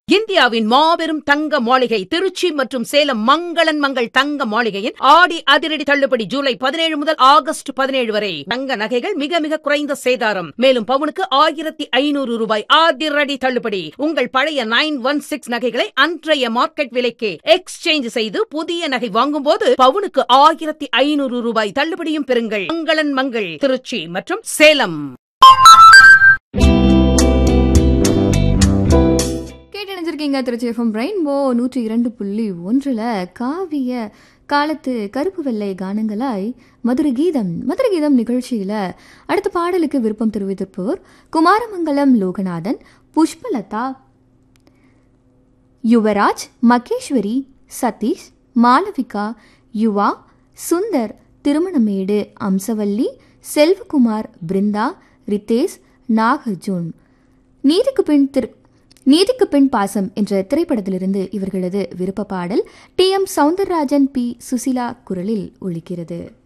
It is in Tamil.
இந்தியாவின் மாபெரும் தங்க மாளிகை திருச்சி மற்றும் சேலம் மங்களன் மங்கள் தங்க மாளிகையின் ஆடி அதிரடி தள்ளுபடி ஜூலை பதினேழு முதல் ஆகஸ்ட் பதினேழு வரை தங்க நகைகள் மிக மிக குறைந்த சேதாரம் மேலும் பவுனுக்கு ஆயிரத்தி ஐநூறு ரூபாய் அதிரடி தள்ளுபடி உங்கள் பழைய நைன் ஒன் சிக்ஸ் நகைகளை அன்றைய மார்க்கெட் விலைக்கு எக்ஸ்சேஞ்ச் செய்து புதிய நகை வாங்கும்போது பவுனுக்கு ஆயிரத்தி ஐநூறு ரூபாய் தள்ளுபடியும் பெறுங்கள் மங்களன் மங்கள் திருச்சி மற்றும் சேலம் கேட்டணிஞ்சிருக்கீங்க திருச்சி எஃப்எம் ரெயின்போ நூற்றி இரண்டு புள்ளி ஒன்றில் காவிய காலத்து கருப்பு வெள்ளை கானங்களாய் மதுரை கீதம் மதுரை கீதம் நிகழ்ச்சியில் அடுத்த பாடலுக்கு விருப்பம் தெரிவித்திருப்பவர் குமாரமங்கலம் லோகநாதன் புஷ்பலதா யுவராஜ் மகேஸ்வரி சதீஷ் மாளவிகா யுவா சுந்தர் திருமணமேடு அம்சவல்லி செல்வகுமார் பிருந்தா ரித்தேஷ் நாகர்ஜுன் நீதிக்கு பின் திரு நீதிக்கு பின் பாசம் என்ற திரைப்படத்திலிருந்து இவர்களது விருப்ப பாடல் T M Soundararajan P Susheela குரலில் ஒழிக்கிறது